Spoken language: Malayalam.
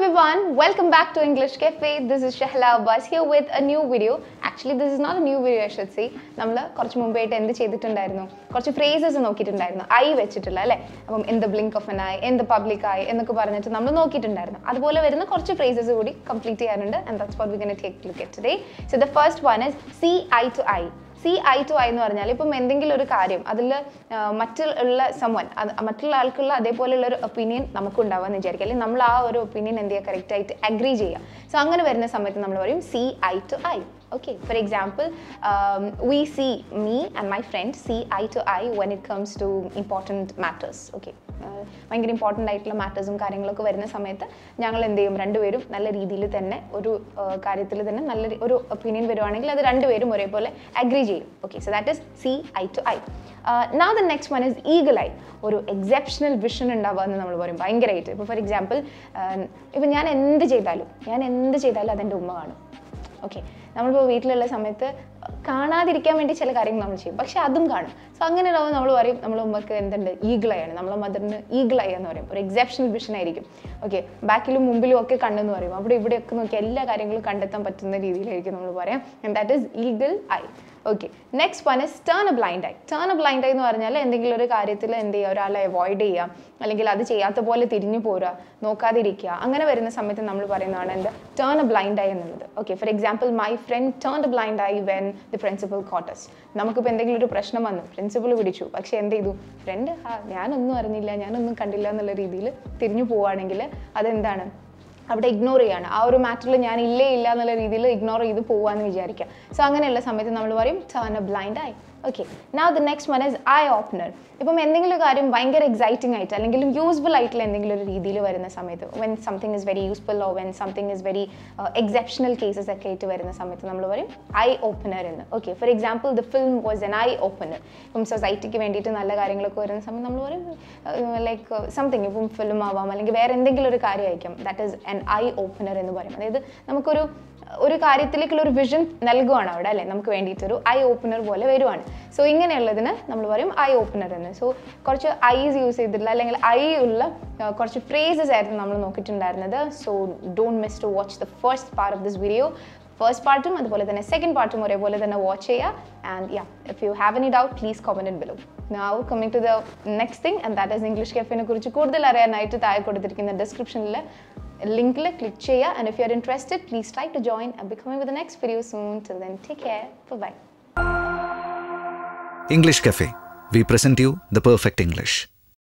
everyone, welcome back to English Cafe. This is Shahla Abbas here with a new video. Actually, this is not a new video, I should say. നമ്മൾ കുറച്ച് മുമ്പായിട്ട് എന്ത് ചെയ്തിട്ടുണ്ടായിരുന്നു കുറച്ച് ഫ്രേസസ് നോക്കിയിട്ടുണ്ടായിരുന്നു ഐ വെച്ചിട്ടുള്ള അല്ലേ അപ്പം in the blink of an eye in the public eye എന്നൊക്കെ പറഞ്ഞിട്ട് നമ്മൾ നോക്കിയിട്ടുണ്ടായിരുന്നു അതുപോലെ വരുന്ന കുറച്ച് ഫ്രേസസ് കൂടി കംപ്ലീറ്റ് ചെയ്യാനുണ്ട് and that's what we gonna take look at today so the first one is see eye to eye see eye to eye എന്ന് പറഞ്ഞാൽ ഇപ്പം എന്തെങ്കിലും ഒരു കാര്യം അതിൽ മറ്റുള്ള സമൻ മറ്റുള്ള ആൾക്കുള്ള അതേപോലെയുള്ള ഒരു ഒപ്പീനിയൻ നമുക്ക് ഉണ്ടാവാന്ന് വിചാരിക്കുക അല്ലെങ്കിൽ നമ്മൾ ആ ഒരു ഒപ്പീനിയൻ എന്ത് ചെയ്യുക കറക്റ്റ് ആയിട്ട് അഗ്രി ചെയ്യുക സോ അങ്ങനെ വരുന്ന സമയത്ത് നമ്മൾ പറയും see eye to eye okay for example um, we see me and my friend see eye to eye when it comes to important matters okay uh, ഭയങ്കര ഇമ്പോർട്ടൻ്റ് ആയിട്ടുള്ള മാറ്റേഴ്സും കാര്യങ്ങളൊക്കെ വരുന്ന സമയത്ത് ഞങ്ങൾ എന്ത് ചെയ്യും രണ്ടുപേരും നല്ല രീതിയിൽ തന്നെ ഒരു കാര്യത്തിൽ തന്നെ നല്ല രീ- ഒരു ഒപ്പീനിയൻ വരുവാണെങ്കിൽ അത് രണ്ടുപേരും ഒരേപോലെ അഗ്രി ചെയ്യും okay so that is see eye to eye നാ the next one is eagle eye ഒരു എക്സെപ്ഷണൽ വിഷൻ ഉണ്ടാവുക എന്ന് നമ്മൾ പറയും ഭയങ്കരമായിട്ട് ഇപ്പോൾ ഫോർ എക്സാമ്പിൾ ഇപ്പം ഞാൻ എന്ത് ചെയ്താലും ഞാൻ എന്ത് ചെയ്താലും അതെൻ്റെ ഉമ്മ കാണും ഓക്കെ നമ്മളിപ്പോൾ വീട്ടിലുള്ള സമയത്ത് കാണാതിരിക്കാൻ വേണ്ടി ചില കാര്യങ്ങൾ നമ്മൾ ചെയ്യും പക്ഷെ അതും കാണും സോ അങ്ങനെ ഉണ്ടാവുമ്പോൾ നമ്മൾ പറയും നമ്മൾ ഉമ്മക്ക് എന്തുണ്ട് ഈഗിളായാണ് നമ്മളെ മദറിന് ഈഗിളായി എന്ന് പറയും ഒരു എക്സെപ്ഷണൽ വിഷൻ ആയിരിക്കും ഓക്കെ ബാക്കിലും മുമ്പിലും ഒക്കെ കണ്ടെന്ന് പറയും അവിടെ ഇവിടെയൊക്കെ നോക്കി എല്ലാ കാര്യങ്ങളും കണ്ടെത്താൻ പറ്റുന്ന രീതിയിലായിരിക്കും നമ്മൾ പറയാം and that is eagle eye okay next one is turn a blind eye turn a blind eye എന്ന് പറഞ്ഞാൽ എന്തെങ്കിലും ഒരു കാര്യത്തിൽ എന്ത് ചെയ്യുക ഒരാളെ അവോയ്ഡ് ചെയ്യാം അല്ലെങ്കിൽ അത് ചെയ്യാത്ത പോലെ തിരിഞ്ഞു പോരുക നോക്കാതിരിക്കുക അങ്ങനെ വരുന്ന സമയത്ത് നമ്മൾ പറയുന്നതാണ് എൻ്റെ ടേൺ എ ബ്ലൈൻഡ് ഐ എന്നുള്ളത് okay for example my friend turn a blind eye when the principal caught us നമുക്കിപ്പോൾ എന്തെങ്കിലും ഒരു പ്രശ്നം വന്നു പ്രിൻസിപ്പൾ പിടിച്ചു പക്ഷേ എന്ത് ചെയ്തു ഫ്രണ്ട് ആ ഞാനൊന്നും അറിഞ്ഞില്ല ഞാനൊന്നും കണ്ടില്ല എന്നുള്ള രീതിയിൽ തിരിഞ്ഞു പോവുകയാണെങ്കിൽ അതെന്താണ് അവിടെ ഇഗ്നോർ ചെയ്യാണ് ആ ഒരു മാറ്ററിൽ ഞാൻ ഇല്ലേ ഇല്ല എന്നുള്ള രീതിയിൽ ഇഗ്നോർ ചെയ്ത് പോവാന്ന് വിചാരിക്കുക സോ അങ്ങനെയുള്ള സമയത്ത് നമ്മൾ പറയും turn a blind eye okay നാ the next one is eye opener ഇപ്പം എന്തെങ്കിലും ഒരു കാര്യം ഭയങ്കര എക്സൈറ്റിംഗ് ആയിട്ട് അല്ലെങ്കിൽ യൂസ്ഫുൾ ആയിട്ടുള്ള എന്തെങ്കിലും ഒരു രീതിയിൽ വരുന്ന സമയത്ത് when something is very useful or when something is very exceptional cases ഒക്കെ ആയിട്ട് വരുന്ന സമയത്ത് നമ്മൾ പറയും ഐ ഓപ്പണർ എന്ന് okay for example the film was an eye opener ഇപ്പം സൊസൈറ്റിക്ക് വേണ്ടിയിട്ട് നല്ല കാര്യങ്ങളൊക്കെ വരുന്ന സമയത്ത് നമ്മൾ പറയും ലൈക്ക് സംതിങ് ഇപ്പം ഫിലിം ആവാം അല്ലെങ്കിൽ വേറെ എന്തെങ്കിലും ഒരു കാര്യമായിരിക്കും that is an eye opener എന്ന് പറയും അതായത് നമുക്കൊരു ഒരു കാര്യത്തിലേക്കുള്ള ഒരു വിഷൻ നൽകുവാണ് അവിടെ അല്ലേ നമുക്ക് വേണ്ടിയിട്ടൊരു ഐ ഓപ്പണർ പോലെ വരുവാണ് സോ ഇങ്ങനെയുള്ളതിന് നമ്മൾ പറയും ഐ ഓപ്പണർ എന്ന് സോ കുറച്ച് ഐസ് യൂസ് ചെയ്തിട്ടുള്ള അല്ലെങ്കിൽ ഐ ഉള്ള ആ, കുറച്ച് ഫ്രേസസ് ആയിരുന്നു നമ്മൾ നോക്കിയിട്ടുണ്ടായിരുന്നത് so don't miss to watch the first part of this video first പാർട്ടും അതുപോലെ തന്നെ സെക്കൻഡ് പാർട്ടും ഒരേപോലെ തന്നെ വാച്ച് ചെയ്യുക and yeah if you have any doubt please comment in below now coming to the next thing and that is English കെഫിനെ കുറിച്ച് കൂടുതൽ അറിയാനായിട്ട് താഴെ കൊടുത്തിരിക്കുന്ന ഡിസ്ക്രിപ്ഷനിൽ ലിങ്കിൽ ക്ലിക്ക് ചെയ്യുക and if you are interested please try to join and be coming with next video soon till then take care bye English Cafe. We present you the perfect English.